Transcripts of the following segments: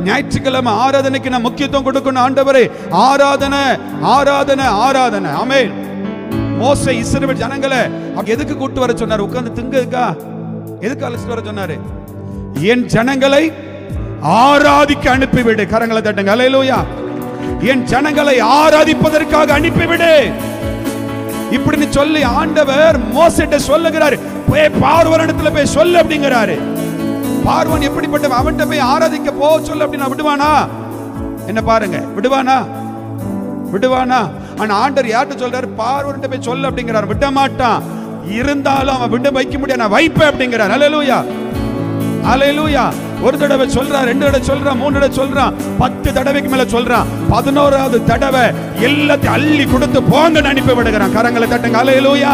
ஞாயிற்றுக்கிழமை ஆராதனைக்கு நான் முக்கியத்துவம் கொடுக்கணும் ஆண்டவரே ஆராதனை ஆராதனை ஆராதனை ஆமென் மோசே இஸ்ரவேல் ஜனங்களை அவங்க எதுக்கு கூட்டு வர சொன்னார் உட்கார்ந்து திங்கதுக்கா எதுக்கு அழைச்சிட்டு வர சொன்னாரு என் ஜனங்களை ஆராதிக்க அனுப்பிவிடு கரங்களை தட்டுங்க அல்லேலூயா என் ஜனங்களை ஆராதிப்பதற்காக அனுப்பிவிடு இப்படின்னு சொல்லி ஆண்டவர் மோசிட்ட சொல்லுகிறாரு போய் பார்வனிடத்துல போய் சொல்லு அப்படிங்கிறாரு பார்வன் எப்படிப்பட்ட அவன்கிட்ட போய் ஆராதிக்க போ சொல்லு அப்படின்னு விடுவானா என்ன பாருங்க விடுவானா விடுவானா ஆனா ஆண்டவர் யார்கிட்ட சொல்றாரு பார்வன்கிட்ட போய் சொல்லு அப்படிங்கிறார் விட மாட்டான் இருந்தாலும் அவன் விட வைக்க முடியாது நான் வைப்பேன் அப்படிங்கிறார் அல்லேலூயா அல்லேலூயா ஒரு தடவை சொல்றான் ரெண்டு தடவை சொல்றான் மூணு தடவை சொல்றான் பத்து தடவைக்கு மேல சொல்றான் பதினோராவது தடவை எல்லாத்தையும் அள்ளி கொடுத்து போங்கன்னு அனுப்பி விடுகிறான் கரங்களை தட்டுங்க அல்லேலூயா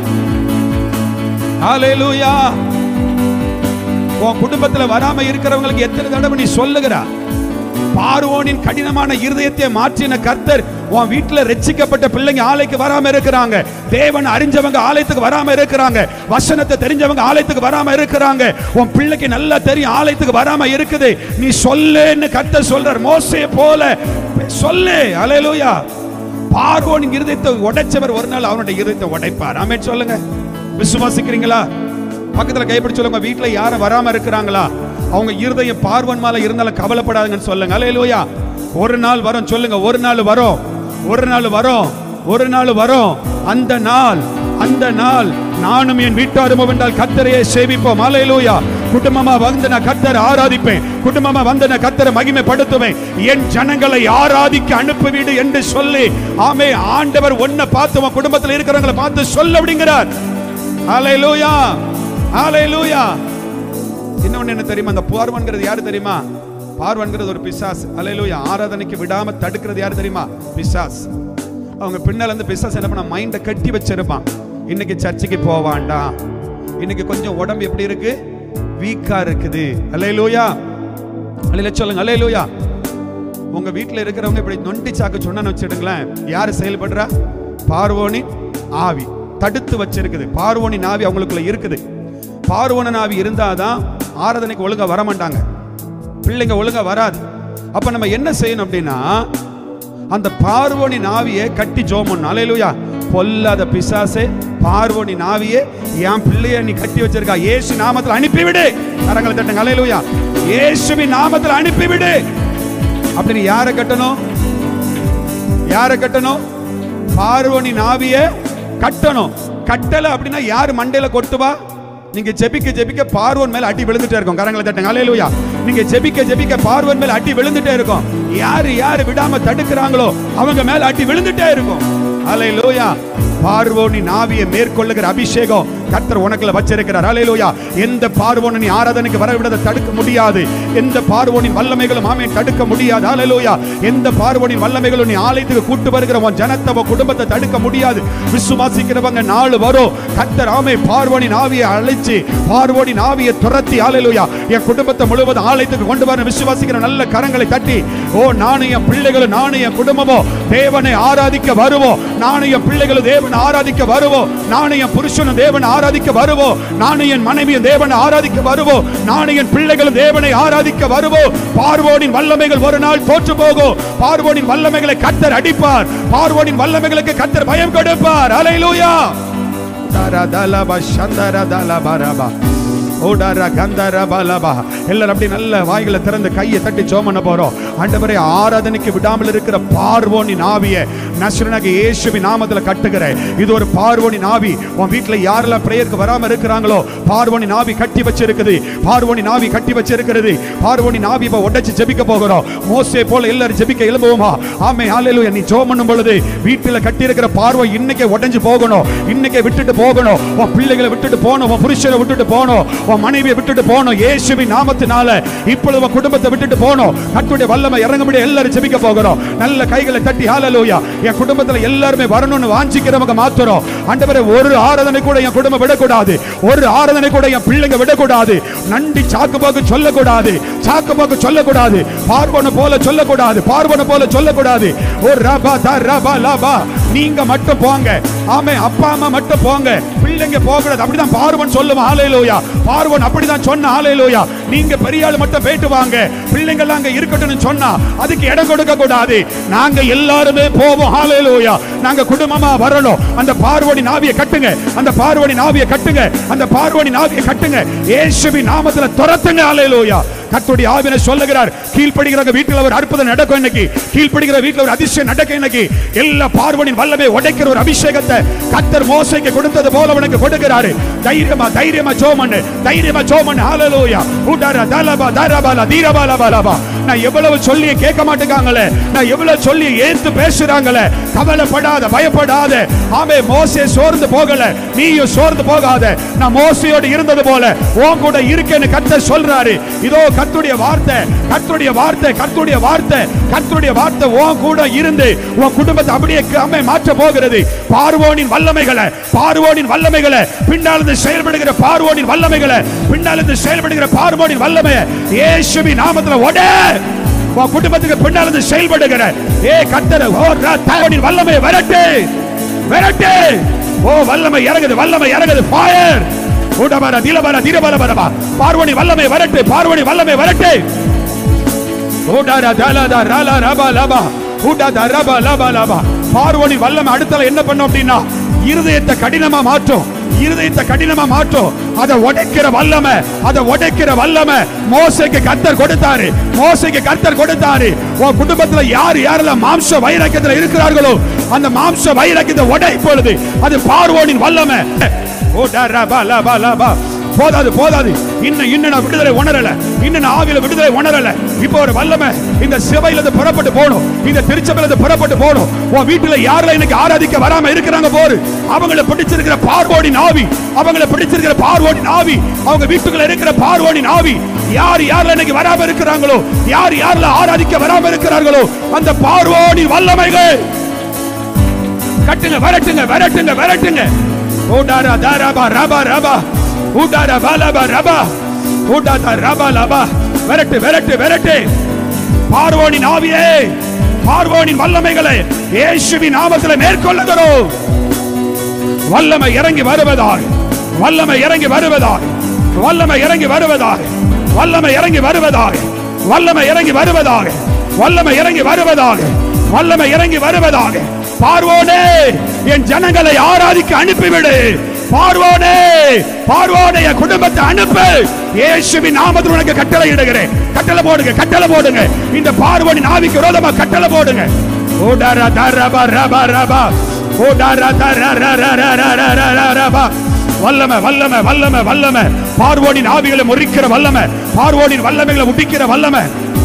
அல்லேலூயா உன் குடும்பத்துல வராம இருக்கிறவங்களுக்கு எத்தனை தடவை நீ சொல்லுகிறா பார்வோனின் கடினமான இருதயத்தை மாற்றின கர்த்தர் உன் வீட்டுல ரட்சிக்கப்பட்ட பிள்ளைங்க ஆலைக்கு வராம இருக்கிறாங்க தேவன் அறிஞ்சவங்க ஆலயத்துக்கு வராம இருக்கிறாங்க வசனத்தை தெரிஞ்சவங்க ஆலயத்துக்கு வராம இருக்கிறாங்க உன் பிள்ளைக்கு நல்லா தெரியும் ஆலயத்துக்கு வராம இருக்குது நீ சொல்லுன்னு கர்த்தர் சொல்றார் மோசையை போல சொல்லு அலையலூயா பார்வோனின் இருதயத்தை உடைச்சவர் ஒரு நாள் அவனுடைய இருதயத்தை உடைப்பார் ஆமென் சொல்லுங்க விசுவாசிக்கிறீங்களா பக்கத்துல கைப்பிடி சொல்லுங்க வீட்டுல யாரும் வராம இருக்கிறாங்களா அவங்க இருதயம் பார்வன் மேல இருந்தாலும் கவலைப்படாதுங்கன்னு சொல்லுங்க அல்லேலூயா ஒரு நாள் வரும் சொல்லுங்க ஒரு நாள் வரும் ஒரு நாள் வரும் ஒரு நாள் வரும் அந்த நாள் அந்த நாள் நானும் என் வீட்டாரும் என்றால் கத்தரையே சேவிப்போம் அல்லேலூயா குடும்பமா வந்து நான் கத்தரை ஆராதிப்பேன் குடும்பமா வந்து நான் கத்தரை மகிமைப்படுத்துவேன் என் ஜனங்களை ஆராதிக்க அனுப்பிவிடு என்று சொல்லி ஆமே ஆண்டவர் ஒன்ன பார்த்து உன் குடும்பத்தில் இருக்கிறவங்களை பார்த்து சொல்ல அப்படிங்கிறார் ஹalleluya ஹalleluya இன்னொன்னு என்ன தெரியுமா அந்த பார்வன்கிறது யாரு தெரியுமா பார்வன்கிறது ஒரு பிசாஸ் ஹalleluya ஆராதனைக்கு விடாம தடுக்கிறது யாரு தெரியுமா பிசாஸ் அவங்க பின்னால இருந்து பிசாஸ் என்ன பண்ண மைண்ட கட்டி வச்சிருப்பான் இன்னைக்கு சர்ச்சுக்கு போவாண்டாம் இன்னைக்கு கொஞ்சம் உடம்பு எப்படி இருக்கு வீக்கா இருக்குது ஹalleluya அல்லேலூயா சொல்லுங்க ஹalleluya உங்க வீட்ல இருக்கிறவங்க இப்படி நொண்டி சாக்கு சொன்னு வச்சிடுங்களேன் யாரு செயல்படுறா பார்வோனின் ஆவி தடுத்து வச்சிருக்குது பார்வோனின் ஆவி அவங்களுக்குள்ள இருக்குது பார்வோனின் ஆவி இருந்தாதான் ஆராதனைக்கு ஒழுங்கா வர மாட்டாங்க பிள்ளைங்க ஒழுங்கா வராது அப்ப நம்ம என்ன செய்யணும் அப்படின்னா அந்த பார்வோனின் ஆவியை கட்டி ஜோமன் அலையலுயா பொல்லாத பிசாசே பார்வோனின் ஆவியே என் பிள்ளைய நீ கட்டி வச்சிருக்கா இயேசு நாமத்தில் அனுப்பிவிடு கரங்களை தட்டுங்க அலையலுயா இயேசுவின் நாமத்தில் அனுப்பிவிடு அப்படின்னு யாரை கட்டணும் யாரை கட்டணும் பார்வோனின் ஆவிய கட்டணும் கட்டல அப்படின்னா யார் மண்டையில கொட்டுவா நீங்க ஜெபிக்க ஜெபிக்க பார்வன் மேல அடி விழுந்துட்டே இருக்கும் கரங்களை தட்டுங்க அலையலூயா நீங்க ஜெபிக்க ஜெபிக்க பார்வன் மேல அடி விழுந்துட்டே இருக்கும் யாரு யாரு விடாம தடுக்கிறாங்களோ அவங்க மேல அடி விழுந்துட்டே இருக்கும் அலையலூயா பார்வோனின் ஆவியை மேற்கொள்ளுகிற அபிஷேகம் கர்த்தர் உனக்குள்ள வச்சிருக்கிறார் அலையலூயா எந்த பார்வோனை நீ ஆராதனைக்கு வர விட தடுக்க முடியாது எந்த பார்வோனின் வல்லமைகளும் ஆமே தடுக்க முடியாது அலையலூயா எந்த பார்வோனின் வல்லமைகளும் நீ ஆலயத்துக்கு கூட்டு வருகிற உன் ஜனத்தை உன் குடும்பத்தை தடுக்க முடியாது விசுவாசிக்கிறவங்க நாள் வரும் கர்த்தர் ஆமே பார்வோனின் ஆவியை அழைச்சு பார்வோனின் ஆவியை துரத்தி அலையலூயா என் குடும்பத்தை முழுவதும் ஆலயத்துக்கு கொண்டு வர விசுவாசிக்கிற நல்ல கரங்களை தட்டி ஓ நானும் என் பிள்ளைகளும் நானும் என் குடும்பமும் தேவனை ஆராதிக்க வருவோம் நானும் என் பிள்ளைகளும் தேவனை ஆராதிக்க வருவோம் நானும் என் புருஷனும் தேவனை ஆராதிக்க வருவோம் நானும் என் மனைவியும் தேவனை ஆராதிக்க வருவோம் நானும் என் பிள்ளைகளும் தேவனை ஆராதிக்க வருவோம் பார்வோனின் வல்லமைகள் ஒரு நாள் தோற்று போகும் பார்வோனின் வல்லமைகளை கத்தர் அடிப்பார் பார்வோனின் வல்லமைகளுக்கு கத்தர் பயம் கொடுப்பார் அலையிலூயா தரதலப சந்தரதலபரபா ஓடாரா கந்தரா பாலபா எல்லாரும் அப்படி நல்ல வாய்களை திறந்து கையை தட்டி ஜோம் பண்ண போறோம் ஆண்டவரே ஆராதனைக்கு விடாமல் இருக்கிற பார்வோனின் ஆவியை நஸ்ரனாக இயேசுவின் நாமத்துல கட்டுகிறேன் இது ஒரு பார்வோனின் ஆவி உன் வீட்டுல யாரெல்லாம் பிரேயருக்கு வராம இருக்கிறாங்களோ பார்வோனின் ஆவி கட்டி வச்சிருக்குது பார்வோனின் ஆவி கட்டி வச்சிருக்கிறது பார்வோனின் ஆவி இப்ப உடைச்சு ஜெபிக்க போகிறோம் மோசே போல எல்லாரும் ஜெபிக்க எழும்புவோமா ஆமே ஹalleluya நீ ஜெபம் பண்ணும் பொழுது வீட்டுல கட்டி இருக்கிற பார்வை இன்னைக்கே உடைஞ்சு போகணும் இன்னைக்கே விட்டுட்டு போகணும் உன் பிள்ளைகளை விட்டுட்டு போகணும் உன் புருஷனை விட்டுட்டு போகணும் உன் மனைவியை விட்டுட்டு போகணும் இயேசுவின் நாமத்தினால இப்பொழுது உன் குடும்பத்தை விட்டுட்டு போகணும் கட்டுடைய வல்லமை இறங்க முடிய எல்லாரும் ஜெபிக்க போகிறோம் நல்ல கைகளை தட்டி ஹalleluya என் குடும்பத்துல எல்லாருமே வரணும்னு வாஞ்சிக்கிறவங்க மாத்துறோம் ஆண்டவரே ஒரு ஆராதனை கூட என் குடும்பம் விடக்கூடாது ஒரு ஆராதனை கூட என் பிள்ளைங்க விடக்கூடாது நண்டி சாக்கு பாக்கு சொல்லக்கூடாது சாக்கு பாக்கு சொல்லக்கூடாது பார்வனை போல சொல்லக்கூடாது பார்வனை போல சொல்லக்கூடாது ஓ ரபா த ரபா லபா நீங்க மட்டும் போங்க ஆமே அப்பா அம்மா மட்டும் போங்க பிள்ளைங்க போகக்கூடாது அப்படிதான் பார்வன் சொல்லுவான் ஆலையிலோயா பார்வன் அப்படிதான் சொன்ன ஆலையிலோயா நீங்க பெரிய ஆள் மட்டும் போயிட்டு வாங்க பிள்ளைங்க அங்க இருக்கட்டும்னு சொன்னா அதுக்கு இடம் கொடுக்க கூடாது நாங்க எல்லாருமே போவோம் ஆலையிலோயா நாங்க குடும்பமா வரணும் அந்த பார்வனி நாவிய கட்டுங்க அந்த பார்வனி நாவிய கட்டுங்க அந்த பார்வனி நாவிய கட்டுங்க இயேசுவி நாமத்துல துரத்துங்க ஆலையிலோயா கர்த்தருடைய ஆவினை சொல்லுகிறார் கீழ்ப்படுகிற வீட்டில் ஒரு அற்புதம் நடக்கும் இன்னைக்கு கீழ்ப்படுகிற வீட்டில் ஒரு அதிசயம் நடக்கும் இன்னைக்கு எல்லா பார்வனின் வல்லமை உடைக்கிற ஒரு அபிஷேகத்தை கர்த்தர் மோசைக்கு கொடுத்தது போல உனக்கு கொடுக்கிறாரு தைரியமா தைரியமா ஜோமண்ணு தைரியமா ஜோமண்ணு ஹalleluya உடர தலபா தரபால தீரபால பலபா நான் எவ்வளவு சொல்லி கேட்க மாட்டேங்காங்களே நான் எவ்வளவு சொல்லி ஏத்து பேசுறாங்களே கவலைப்படாத பயப்படாத ஆமே மோசே சோர்ந்து போகல நீயும் சோர்ந்து போகாத நான் மோசையோடு இருந்தது போல உன் கூட இருக்கேன்னு கர்த்தர் சொல்றாரு இதோ கர்த்தருடைய வார்த்தை கர்த்தருடைய வார்த்தை கர்த்தருடைய வார்த்தை கர்த்தருடைய வார்த்தை உன் கூட இருந்து உன் குடும்பத்தை அப்படியே அம்மை மாற்ற போகிறது பார்வோனின் வல்லமைகளை பார்வோனின் வல்லமைகளை பின்னாலிருந்து செயல்படுகிற பார்வோனின் வல்லமைகளை பின்னாலிருந்து செயல்படுகிற பார்வோனின் வல்லமையை இயேசுவி நாமத்துல ஒட உன் குடும்பத்துக்கு பின்னாலிருந்து செயல்படுகிற ஏ கர்த்தர் ஓ தாயோனின் வல்லமையை விரட்டு விரட்டு ஓ வல்லமை இறங்குது வல்லமை இறங்குது ஃபயர் உடபர திலபர திரபர பரபா பார்வணி வல்லமை வரட்டு பார்வணி வல்லமை வரட்டு உடர தலத ரல ரப லப உடத ரப லப லப பார்வணி வல்லமை அடுத்தல என்ன பண்ணும் அப்படின்னா இருதயத்தை கடினமா மாற்றும் இருதயத்தை கடினமா மாற்றும் அதை உடைக்கிற வல்லமை அதை உடைக்கிற வல்லமை மோசைக்கு கர்த்தர் கொடுத்தாரு மோசைக்கு கர்த்தர் கொடுத்தாரு உன் குடும்பத்துல யார் யாரெல்லாம் மாம்ச வைராக்கியத்துல இருக்கிறார்களோ அந்த மாம்ச வைராக்கியத்தை உடை இப்பொழுது அது பார்வோனின் வல்லமை ஓ டரபா லபா லபா போதாது போதாது இன்னும் இன்னும் நான் விடுதலை உணரல இன்னும் நான் ஆவியில விடுதலை உணரல இப்போ ஒரு வல்லமை இந்த சிவையில இருந்து புறப்பட்டு போகணும் இந்த திருச்சபையில இருந்து புறப்பட்டு போகணும் உன் வீட்டுல யாரெல்லாம் இன்னைக்கு ஆராதிக்க வராம இருக்கிறாங்க போரு அவங்கள பிடிச்சிருக்கிற பார்வோடின் ஆவி அவங்கள பிடிச்சிருக்கிற பார்வோடின் ஆவி அவங்க வீட்டுக்குள்ள இருக்கிற பார்வோடின் ஆவி யார் யாரெல்லாம் இன்னைக்கு வராம இருக்கிறாங்களோ யார் யாரெல்லாம் ஆராதிக்க வராம இருக்கிறார்களோ அந்த பார்வோடின் வல்லமைகள் கட்டுங்க வரட்டுங்க வரட்டுங்க வரட்டுங்க ஓடாரா தாராபா ரபா ரபா ஊடாரா பாலபா ரபா ஊடாதா ரபா லபா விரட்டு விரட்டு விரட்டு பார்வோனின் ஆவியே பார்வோனின் வல்லமைகளை இயேசுவின் நாமத்தில் மேற்கொள்ளுகிறோம் வல்லமை இறங்கி வருவதாக வல்லமை இறங்கி வருவதாக வல்லமை இறங்கி வருவதாக வல்லமை இறங்கி வருவதாக வல்லமை இறங்கி வருவதாக வல்லமை இறங்கி வருவதாக வல்லமை இறங்கி வருவதாக பார்வோனே என் ஜனங்களை ஆராதிக்க அனுப்பிவிடு பார்வோனே பார்வோனே என் குடும்பத்தை அனுப்பு இயேசுவின் நாமத்தில் உனக்கு கட்டளை இடுகிறேன் கட்டளை போடுங்க கட்டளை போடுங்க இந்த பார்வோனின் ஆவிக்கு விரோதமா கட்டளை போடுங்க ஓடர தரப ரப ரப ஓடர தர ர ர ர ர ர ர ர ரப வல்லமை வல்லமை வல்லமை வல்லமை பார்வோனின் ஆவிகளை முறிக்கிற வல்லமை பார்வோனின் வல்லமைகளை முடிக்கிற வல்லமை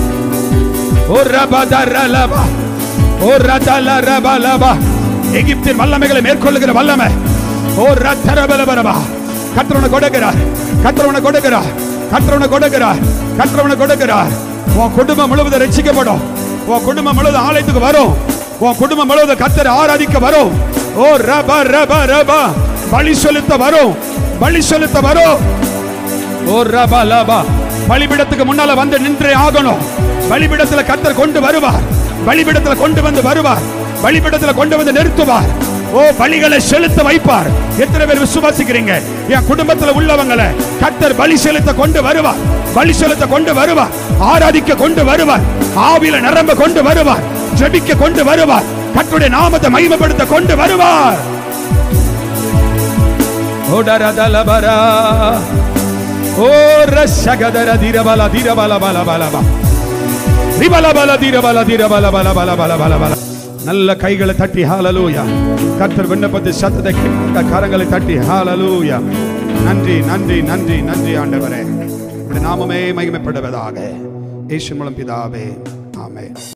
ஓ ரப தர லப ஓ ரதல ரப லப எகிப்தின் வல்லமைகளை மேற்கொள்ளுகிற வல்லமை ஓ ரத்தரபலபரபா கத்திரவனை கொடுக்கிறார் கத்திரவனை கொடுக்கிறார் கத்திரவனை கொடுக்கிறார் கத்திரவனை கொடுக்கிறார் உன் குடும்பம் முழுவதும் ரட்சிக்கப்படும் உன் குடும்பம் முழுவதும் ஆலயத்துக்கு வரும் உன் குடும்பம் முழுவதும் கத்தரை ஆராதிக்க வரும் ஓ ரப ரப ரப பலி செலுத்த வரும் பலி செலுத்த வரும் ஓ ரப லபா பலிபிடத்துக்கு முன்னால வந்து நின்றே ஆகணும் பலிபிடத்துல கத்தர் கொண்டு வருவார் பலிபிடத்துல கொண்டு வந்து வருவார் பலிபிடத்துல கொண்டு வந்து நிறுத்துவார் ஓ பலிகளை செலுத்த வைப்பார் எத்தனை பேர் விசுவாசிக்கிறீங்க என் குடும்பத்துல உள்ளவங்களை கத்தர் பலி செலுத்த கொண்டு வருவார் பலி செலுத்த கொண்டு வருவார் ஆராதிக்க கொண்டு வருவார் ஆவில நிரம்ப கொண்டு வருவார் ஜெபிக்க கொண்டு வருவார் கர்த்தருடைய நாமத்தை மகிமைப்படுத்த கொண்டு வருவார் ஓடரதலபரா ஓ ரசகதர தீரபல தீரபல பல பல பல திபல பல தீரபல தீரபல பல பல பல பல பல நல்ல கைகளை தட்டி ஹாலலூயா கர்த்தர் விண்ணப்பத்தை சத்தத்தை கேட்க கரங்களை தட்டி ஹாலலூயா நன்றி நன்றி நன்றி நன்றி ஆண்டவரே உடைய நாமமே மகிமைப்படுவதாக இயேசு மூலம் பிதாவே ஆமென்